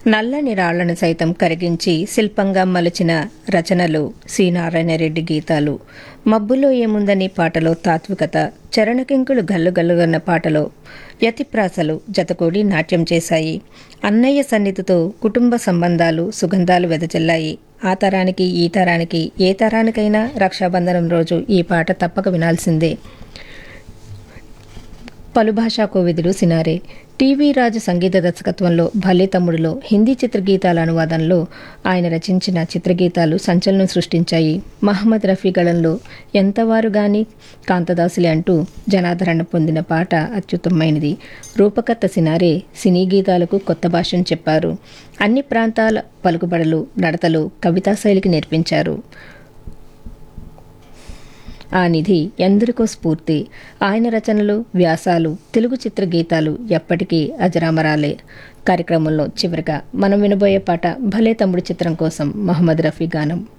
నల్లని రాళ్లను సైతం కరిగించి శిల్పంగా మలచిన రచనలు సి నారాయణరెడ్డి గీతాలు మబ్బులో ఏముందని పాటలో తాత్వికత చరణకింకులు గల్లుగల్లుగన్న పాటలో యతిప్రాసలు జతకూడి నాట్యం చేశాయి అన్నయ్య సన్నిధితో కుటుంబ సంబంధాలు సుగంధాలు వెదజల్లాయి ఆ తరానికి ఈ తరానికి ఏ తరానికైనా రక్షాబంధనం రోజు ఈ పాట తప్పక వినాల్సిందే పలుభాషా కోవిదులు సినారే టీవీ రాజు సంగీత దర్శకత్వంలో భలే తమ్ముడులో హిందీ చిత్రగీతాల అనువాదంలో ఆయన రచించిన చిత్రగీతాలు సంచలనం సృష్టించాయి మహమ్మద్ రఫీ గళంలో ఎంతవారు గాని కాంతదాసులే అంటూ జనాదరణ పొందిన పాట అత్యుత్తమైనది రూపకర్త సినారే సినీ గీతాలకు కొత్త భాషను చెప్పారు అన్ని ప్రాంతాల పలుకుబడులు నడతలు కవితా శైలికి నేర్పించారు ఆ నిధి ఎందరికో స్ఫూర్తి ఆయన రచనలు వ్యాసాలు తెలుగు చిత్ర గీతాలు ఎప్పటికీ అజరామరాలే కార్యక్రమంలో చివరిగా మనం వినబోయే పాట భలే తమ్ముడు చిత్రం కోసం మహమ్మద్ రఫీ గానం